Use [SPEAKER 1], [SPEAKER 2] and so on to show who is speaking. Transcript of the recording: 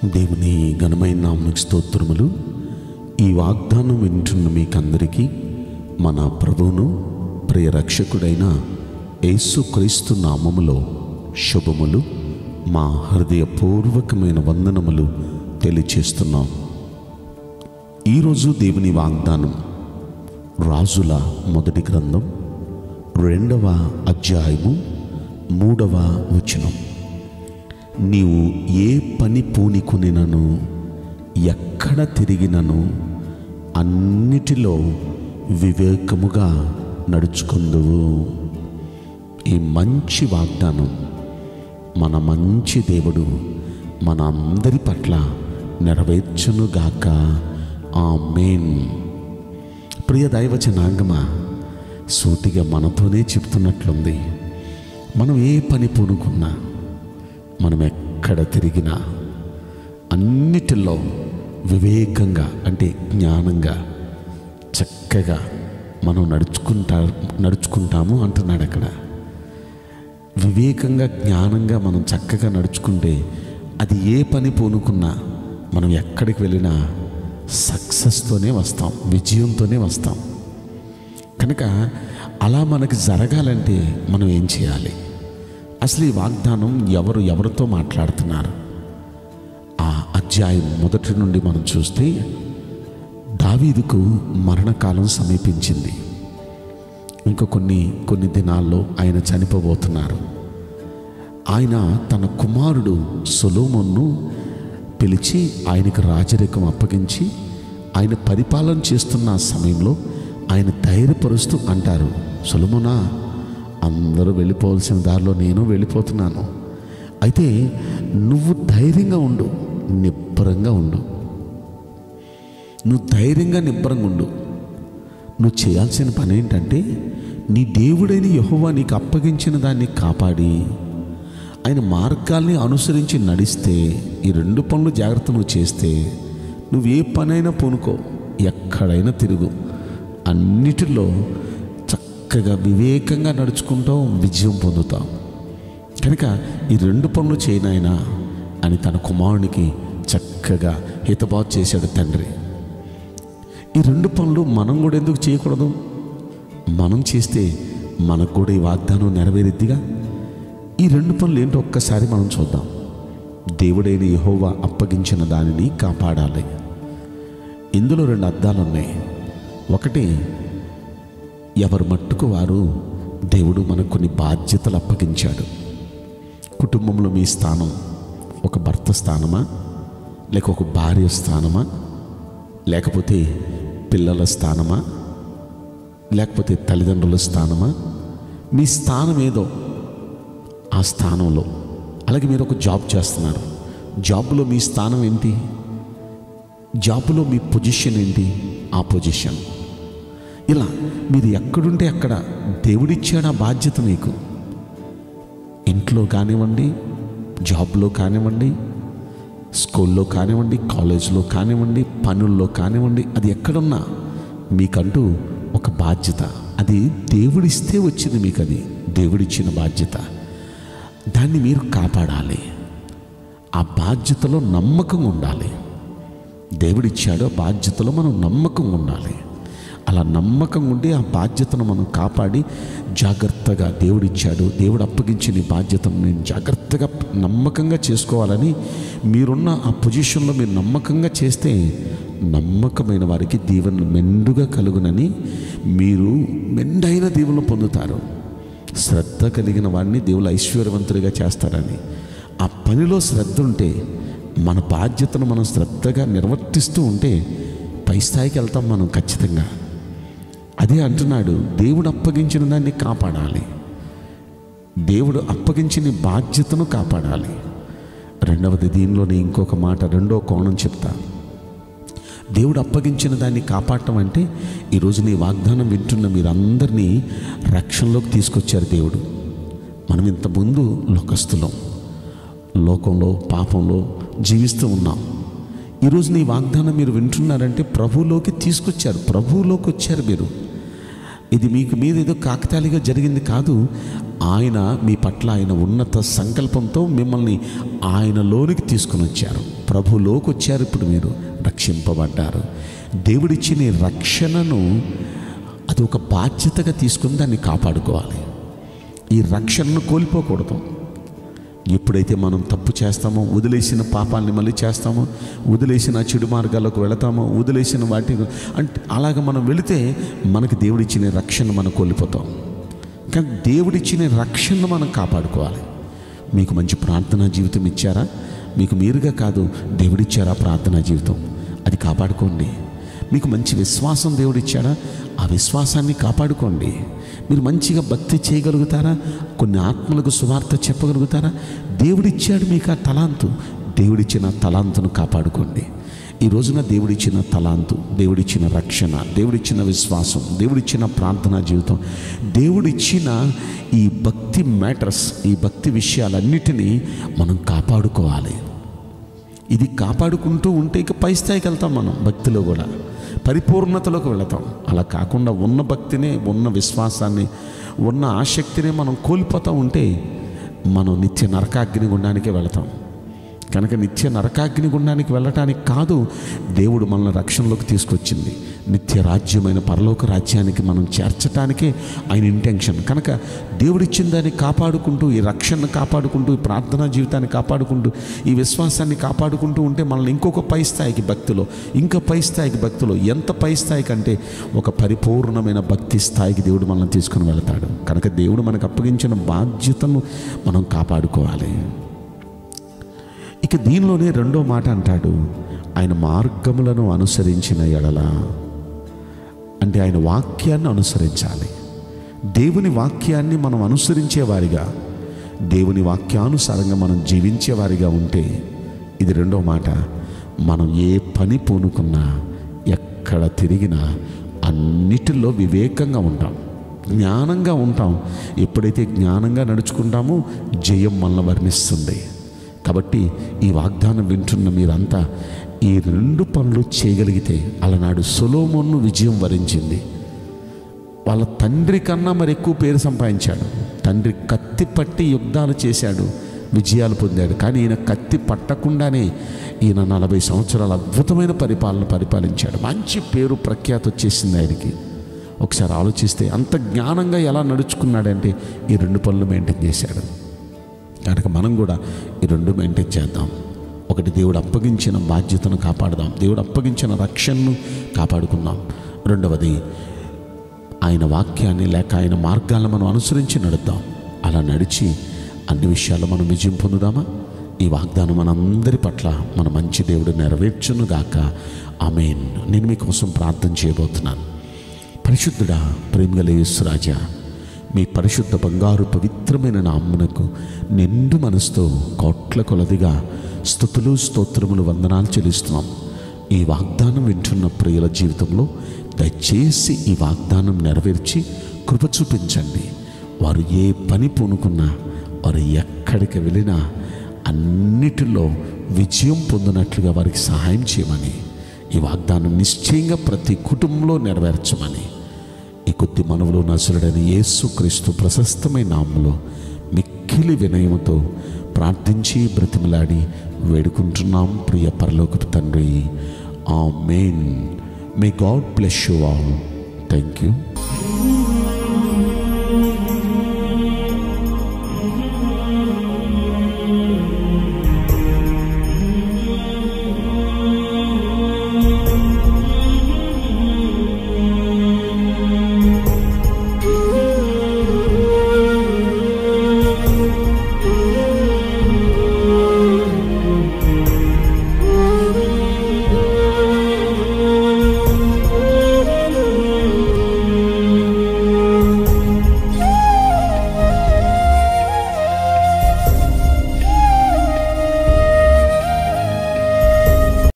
[SPEAKER 1] దేవుని ఘనమైన నామనికి స్తోత్రములు ఈ వాగ్దానం వింటున్న మీకందరికీ మన ప్రభువును ప్రియ రక్షకుడైన యేసుక్రీస్తు నామములో శుభములు మా హృదయపూర్వకమైన వందనములు తెలియచేస్తున్నాం ఈరోజు దేవుని వాగ్దానం రాజుల మొదటి గ్రంథం రెండవ అధ్యాయము మూడవ వచనం నీవు ఏ పని పూనికొనినను ఎక్కడ తిరిగినను అన్నిటిలో వివేకముగా నడుచుకుందువు ఈ మంచి వాగ్దానం మన మంచి దేవుడు మన అందరి పట్ల నెరవేర్చునుగాక ఆ మెయిన్ ప్రియ దైవ జనాంగమా సూటిగా మనతోనే చెప్తున్నట్లుంది మనం ఏ పని పూనుకున్నా మనం ఎక్కడ తిరిగినా అన్నిటిలో వివేకంగా అంటే జ్ఞానంగా చక్కగా మనం నడుచుకుంటా నడుచుకుంటాము అంటున్నాడు అక్కడ వివేకంగా జ్ఞానంగా మనం చక్కగా నడుచుకుంటే అది ఏ పని పూనుకున్నా మనం ఎక్కడికి వెళ్ళినా సక్సెస్తోనే వస్తాం విజయంతోనే వస్తాం కనుక అలా మనకి జరగాలంటే మనం ఏం చేయాలి అసలు ఈ వాగ్దానం ఎవరు ఎవరితో మాట్లాడుతున్నారు ఆ అధ్యాయం మొదటి నుండి మనం చూస్తే దావీదుకు మరణకాలం సమీపించింది ఇంకా కొన్ని కొన్ని దినాల్లో ఆయన చనిపోబోతున్నారు ఆయన తన కుమారుడు సొలోమోన్ను పిలిచి ఆయనకు రాజరికం అప్పగించి ఆయన పరిపాలన చేస్తున్న సమయంలో ఆయన ధైర్యపరుస్తూ అంటారు సొలమునా అందరూ వెళ్ళిపోవాల్సిన దారిలో నేను వెళ్ళిపోతున్నాను అయితే నువ్వు ధైర్యంగా ఉండు నిబ్బరంగా ఉండు నువ్వు ధైర్యంగా నిబ్బరంగా ఉండు నువ్వు చేయాల్సిన పని ఏంటంటే నీ దేవుడైన యహోవా నీకు అప్పగించిన దాన్ని కాపాడి ఆయన మార్గాల్ని అనుసరించి నడిస్తే ఈ రెండు పనులు జాగ్రత్త నువ్వు చేస్తే నువ్వు ఏ పనైనా పూనుకో ఎక్కడైనా తిరుగు అన్నిటిలో చక్కగా వివేకంగా నడుచుకుంటావు విజయం పొందుతావు కనుక ఈ రెండు పనులు చేయనాయనా అని తన కుమారునికి చక్కగా హితబాత్ చేశాడు తండ్రి ఈ రెండు పనులు మనం కూడా ఎందుకు చేయకూడదు మనం చేస్తే మనకు కూడా ఈ వాగ్దానం నెరవేరిద్దిగా ఈ రెండు పనులు ఏంటో ఒక్కసారి మనం చూద్దాం దేవుడైన యహోవా అప్పగించిన దానిని కాపాడాలి ఇందులో రెండు అర్థాలు ఉన్నాయి ఒకటి ఎవరు మట్టుకు వారు దేవుడు మనకు కొన్ని బాధ్యతలు అప్పగించాడు కుటుంబంలో మీ స్థానం ఒక భర్త స్థానమా లేక ఒక భార్య స్థానమా లేకపోతే పిల్లల స్థానమా లేకపోతే తల్లిదండ్రుల స్థానమా మీ స్థానం ఏదో ఆ స్థానంలో అలాగే మీరు ఒక జాబ్ చేస్తున్నారు జాబ్లో మీ స్థానం ఏంటి జాబ్లో మీ పొజిషన్ ఏంటి ఆ పొజిషన్ ఇలా మీరు ఎక్కడుంటే అక్కడ దేవుడిచ్చాడు ఆ బాధ్యత మీకు ఇంట్లో కానివ్వండి జాబ్లో కానివ్వండి స్కూల్లో కానివ్వండి కాలేజ్లో కానివ్వండి పనుల్లో కానివ్వండి అది ఎక్కడున్నా మీకంటూ ఒక బాధ్యత అది దేవుడిస్తే వచ్చింది మీకు అది దేవుడిచ్చిన బాధ్యత దాన్ని మీరు కాపాడాలి ఆ బాధ్యతలో నమ్మకంగా ఉండాలి దేవుడిచ్చాడో బాధ్యతలో మనం నమ్మకంగా ఉండాలి అలా నమ్మకంగా ఉండి ఆ బాధ్యతను మనం కాపాడి జాగ్రత్తగా దేవుడిచ్చాడు దేవుడు అప్పగించిన ఈ బాధ్యతను నేను జాగ్రత్తగా నమ్మకంగా చేసుకోవాలని మీరున్న ఆ పొజిషన్లో మీరు నమ్మకంగా చేస్తే నమ్మకమైన వారికి దీవెనలు మెండుగా కలుగునని మీరు మెండైన దీవెనలు పొందుతారు శ్రద్ధ కలిగిన వాడిని దేవుడు ఐశ్వర్యవంతుడిగా చేస్తారని ఆ పనిలో శ్రద్ధ ఉంటే మన బాధ్యతను మనం శ్రద్ధగా నిర్వర్తిస్తూ ఉంటే పై స్థాయికి వెళ్తాం మనం ఖచ్చితంగా అదే అంటున్నాడు దేవుడు అప్పగించిన దాన్ని కాపాడాలి దేవుడు అప్పగించిన బాధ్యతను కాపాడాలి రెండవది దీనిలోని ఇంకొక మాట రెండో కోణం చెప్తా దేవుడు అప్పగించిన దాన్ని కాపాడటం అంటే ఈరోజు నీ వాగ్దానం వింటున్న మీరందరినీ రక్షణలోకి తీసుకొచ్చారు దేవుడు మనం ఇంతకుముందు లోకస్తులం లోకంలో పాపంలో జీవిస్తూ ఉన్నాం ఈరోజు నీ వాగ్దానం మీరు వింటున్నారంటే ప్రభువులోకి తీసుకొచ్చారు ప్రభువులోకి వచ్చారు మీరు ఇది మీకు మీద ఏదో కాకతాళిగా జరిగింది కాదు ఆయన మీ పట్ల ఆయన ఉన్నత సంకల్పంతో మిమ్మల్ని ఆయనలోనికి తీసుకుని వచ్చారు ప్రభులోకి వచ్చారు ఇప్పుడు మీరు రక్షింపబడ్డారు దేవుడిచ్చిన ఈ రక్షణను అది ఒక బాధ్యతగా తీసుకుని దాన్ని కాపాడుకోవాలి ఈ రక్షణను కోల్పోకూడదు ఎప్పుడైతే మనం తప్పు చేస్తామో వదిలేసిన పాపాలని మళ్ళీ చేస్తామో వదిలేసిన చెడు మార్గాలకు వెళతామో వదిలేసిన వాటి అంటే అలాగ మనం వెళితే మనకి దేవుడిచ్చిన రక్షణ మనం కోల్పోతాం కానీ దేవుడిచ్చిన రక్షణను మనం కాపాడుకోవాలి మీకు మంచి ప్రార్థనా జీవితం ఇచ్చారా మీకు మీరుగా కాదు దేవుడిచ్చారా ప్రార్థనా జీవితం అది కాపాడుకోండి మీకు మంచి విశ్వాసం దేవుడిచ్చాడా ఆ విశ్వాసాన్ని కాపాడుకోండి మీరు మంచిగా భక్తి చేయగలుగుతారా కొన్ని ఆత్మలకు సువార్త చెప్పగలుగుతారా దేవుడిచ్చాడు మీకు ఆ తలాంతు దేవుడిచ్చిన తలాంతును కాపాడుకోండి ఈ రోజున దేవుడిచ్చిన తలాంతు దేవుడిచ్చిన రక్షణ దేవుడిచ్చిన విశ్వాసం దేవుడిచ్చిన ప్రార్థనా జీవితం దేవుడిచ్చిన ఈ భక్తి మ్యాటర్స్ ఈ భక్తి విషయాలన్నిటినీ మనం కాపాడుకోవాలి ఇది కాపాడుకుంటూ ఉంటే ఇక పై స్థాయికి వెళ్తాం మనం భక్తిలో కూడా పరిపూర్ణతలోకి వెళతాం అలా కాకుండా ఉన్న భక్తిని ఉన్న విశ్వాసాన్ని ఉన్న ఆసక్తిని మనం కోల్పోతూ ఉంటే మనం నిత్య నరకాగ్ని గుండానికే వెళతాం కనుక నిత్య నరకాగ్ని గుండానికి వెళ్ళటానికి కాదు దేవుడు మనల్ని రక్షణలోకి తీసుకొచ్చింది నిత్య రాజ్యమైన పరలోక రాజ్యానికి మనం చేర్చటానికే ఆయన ఇంటెన్షన్ కనుక దేవుడిచ్చిన దాన్ని కాపాడుకుంటూ ఈ రక్షణను కాపాడుకుంటూ ఈ ప్రార్థనా జీవితాన్ని కాపాడుకుంటూ ఈ విశ్వాసాన్ని కాపాడుకుంటూ ఉంటే మనల్ని ఇంకొక పై స్థాయికి భక్తిలో ఇంకా పై స్థాయికి భక్తిలో ఎంత పై స్థాయికి అంటే ఒక పరిపూర్ణమైన భక్తి స్థాయికి దేవుడు మనల్ని తీసుకుని వెళ్తాడు కనుక దేవుడు మనకు అప్పగించిన బాధ్యతను మనం కాపాడుకోవాలి ఇక దీనిలోనే రెండో మాట అంటాడు ఆయన మార్గములను అనుసరించిన ఎడల అంటే ఆయన వాక్యాన్ని అనుసరించాలి దేవుని వాక్యాన్ని మనం అనుసరించేవారిగా దేవుని వాక్యానుసారంగా మనం జీవించేవారిగా ఉంటే ఇది రెండో మాట మనం ఏ పని పూనుకున్నా ఎక్కడ తిరిగినా అన్నిటిలో వివేకంగా ఉంటాం జ్ఞానంగా ఉంటాం ఎప్పుడైతే జ్ఞానంగా నడుచుకుంటామో జయం మనల్ని వర్ణిస్తుంది కాబట్టి ఈ వాగ్దానం వింటున్న మీరంతా ఈ రెండు పనులు చేయగలిగితే అలనాడు సొలోమోన్ను విజయం వరించింది వాళ్ళ తండ్రి కన్నా మరి ఎక్కువ పేరు సంపాదించాడు తండ్రి కత్తి పట్టి యుద్ధాలు చేశాడు విజయాలు పొందాడు కానీ ఈయన కత్తి పట్టకుండానే ఈయన నలభై సంవత్సరాల అద్భుతమైన పరిపాలన పరిపాలించాడు మంచి పేరు ప్రఖ్యాతి వచ్చేసింది ఆయనకి ఒకసారి ఆలోచిస్తే అంత జ్ఞానంగా ఎలా నడుచుకున్నాడంటే ఈ రెండు పనులు మెయింటైన్ చేశాడు కనుక మనం కూడా ఈ రెండు మెయింటైన్ చేద్దాం ఒకటి దేవుడు అప్పగించిన బాధ్యతను కాపాడదాం దేవుడు అప్పగించిన రక్షణను కాపాడుకుందాం రెండవది ఆయన వాక్యాన్ని లేక ఆయన మార్గాలను మనం అనుసరించి నడుద్దాం అలా నడిచి అన్ని విషయాల్లో మనం విజయం పొందుదామా ఈ వాగ్దానం మనందరి పట్ల మన మంచి దేవుడు నెరవేర్చునుగాక ఆమెన్ నేను మీకోసం ప్రార్థన చేయబోతున్నాను పరిశుద్ధుడా ప్రేమగల యేసురాజా మీ పరిశుద్ధ బంగారు పవిత్రమైన నామ్మునకు నిండు మనసుతో కోట్ల కొలదిగా స్థుతులు స్తోత్రములు వందనాలు చెల్లిస్తున్నాం ఈ వాగ్దానం వింటున్న ప్రియుల జీవితంలో దయచేసి ఈ వాగ్దానం నెరవేర్చి కృప చూపించండి వారు ఏ పని పూనుకున్నా వారు ఎక్కడికి వెళ్ళినా అన్నిటిలో విజయం పొందినట్లుగా వారికి సహాయం చేయమని ఈ వాగ్దానం నిశ్చయంగా ప్రతి కుటుంబంలో నెరవేర్చమని ఈ కొద్ది మనవులు నసురుడైన యేసుక్రీస్తు ప్రశస్తమైన నామంలో మిక్కిలి వినయముతో ప్రార్థించి బ్రతిమలాడి వేడుకుంటున్నాం ప్రియ పరలోకపు తండ్రి ఆ మెయిన్ may God bless you all thank you